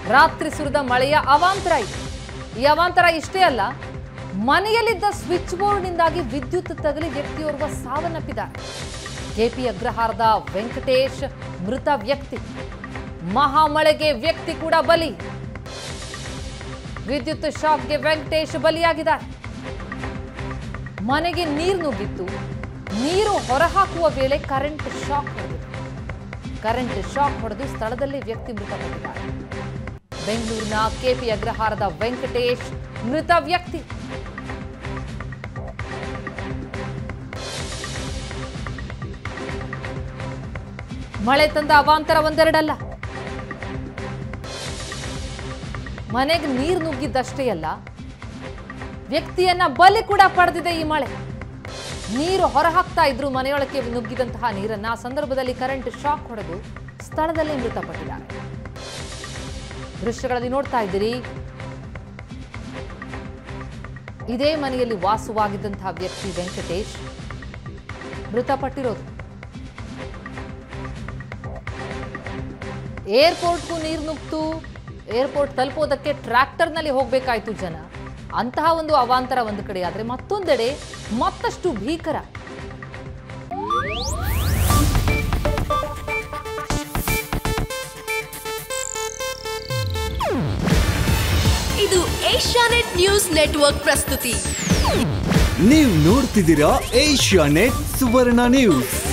ರಾತ್ರಿ ಸುರಿದ ಮಳೆಯ ಅವಾಂತರ ಇದು ಈ ಅವಾಂತರ ಇಷ್ಟೇ ಅಲ್ಲ ಮನೆಯಲ್ಲಿದ್ದ ಸ್ವಿಚ್ ಬೋರ್ಡ್ನಿಂದಾಗಿ ವಿದ್ಯುತ್ ತಗಲಿ ವ್ಯಕ್ತಿಯೋರ್ವ ಸಾವನ್ನಪ್ಪಿದ್ದಾರೆ ಕೆಪಿ ಅಗ್ರಹಾರದ ವೆಂಕಟೇಶ್ ಮೃತ ವ್ಯಕ್ತಿ ಮಹಾಮಳೆಗೆ ವ್ಯಕ್ತಿ ಕೂಡ ಬಲಿ ವಿದ್ಯುತ್ ಶಾಕ್ಗೆ ವೆಂಕಟೇಶ್ ಬಲಿಯಾಗಿದ್ದಾರೆ ಮನೆಗೆ ನೀರು ನುಗ್ಗಿತ್ತು ನೀರು ಹೊರಹಾಕುವ ವೇಳೆ ಕರೆಂಟ್ ಶಾಕ್ ಹೊಡೆದಿದೆ ಕರೆಂಟ್ ಶಾಕ್ ಹೊಡೆದು ಸ್ಥಳದಲ್ಲಿ ವ್ಯಕ್ತಿ ಮೃತಪಟ್ಟಿದ್ದಾರೆ ಬೆಂಗಳೂರಿನ ಕೆಪಿ ಅಗ್ರಹಾರದ ವೆಂಕಟೇಶ್ ಮೃತ ವ್ಯಕ್ತಿ ಮಳೆ ತಂದ ಅವಾಂತರ ಒಂದೆರಡಲ್ಲ ಮನೆಗೆ ನೀರು ನುಗ್ಗಿದ್ದಷ್ಟೇ ಅಲ್ಲ ವ್ಯಕ್ತಿಯನ್ನ ಬಲಿ ಕೂಡ ಪಡೆದಿದೆ ಈ ಮಳೆ ನೀರು ಹೊರಹಾಕ್ತಾ ಇದ್ರು ಮನೆಯೊಳಕ್ಕೆ ನುಗ್ಗಿದಂತಹ ನೀರನ್ನ ಆ ಸಂದರ್ಭದಲ್ಲಿ ಕರೆಂಟ್ ಶಾಕ್ ಹೊಡೆದು ಸ್ಥಳದಲ್ಲೇ ಮೃತಪಟ್ಟಿದ್ದಾರೆ ದೃಶ್ಯಗಳಲ್ಲಿ ನೋಡ್ತಾ ಇದ್ದೀರಿ ಇದೇ ಮನೆಯಲ್ಲಿ ವಾಸವಾಗಿದ್ದಂತಹ ವ್ಯಕ್ತಿ ವೆಂಕಟೇಶ್ ಮೃತಪಟ್ಟಿರೋದು ಏರ್ಪೋರ್ಟ್ಗೂ ನೀರು ನುಗ್ತು ಏರ್ಪೋರ್ಟ್ ತಲುಪೋದಕ್ಕೆ ಟ್ರ್ಯಾಕ್ಟರ್ನಲ್ಲಿ ಹೋಗಬೇಕಾಯ್ತು ಜನ ಅಂತಹ ಒಂದು ಅವಾಂತರ ಒಂದು ಕಡೆ ಆದರೆ ಮತ್ತೊಂದೆಡೆ ಮತ್ತಷ್ಟು ಭೀಕರ ಇದು ಏಷ್ಯಾನೆಟ್ ನ್ಯೂಸ್ ನೆಟ್ವರ್ಕ್ ಪ್ರಸ್ತುತಿ ನೀವು ನೋಡ್ತಿದ್ದೀರಾ ಏಷ್ಯಾ ನೆಟ್ ಸುವರ್ಣ ನ್ಯೂಸ್